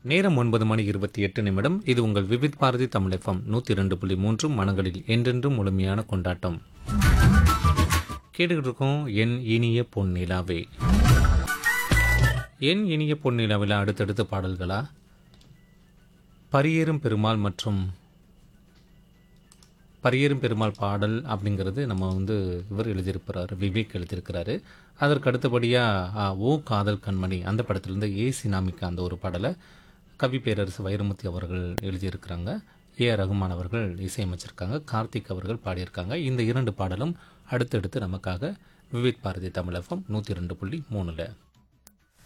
நேரம் ஒன்பது மணி இருபத்தி எட்டு நிமிடம் இது உங்கள் விவித் பாரதி தமிழ் எஃப்எம் நூற்றி ரெண்டு புள்ளி மூன்று மனங்களில் என்றென்றும் முழுமையான கொண்டாட்டம் கேட்டுக்கிட்டு இருக்கோம் என் இனிய பொன்னிலாவே என் இனிய பொன்னிலாவில் அடுத்தடுத்த பாடல்களா பரியேறும் பெருமாள் மற்றும் பரியேறும் பெருமாள் பாடல் அப்படிங்கிறது நம்ம வந்து இவர் எழுதியிருக்கிறாரு விவேக் எழுதியிருக்கிறாரு அதற்கு அடுத்தபடியாக ஓ காதல் கண்மணி அந்த படத்திலிருந்து ஏ சினாமிக்கு அந்த ஒரு பாடலை கவி பேரரசு வைரமுத்து அவர்கள் எழுதியிருக்கிறாங்க ஏ ஆர் ரகுமான் அவர்கள் இசையமைச்சிருக்காங்க கார்த்திக் அவர்கள் பாடியிருக்காங்க இந்த இரண்டு பாடலும் அடுத்தடுத்து நமக்காக விவேக் பாரதி தமிழ் எஃப்எம் நூற்றி ரெண்டு புள்ளி மூணில்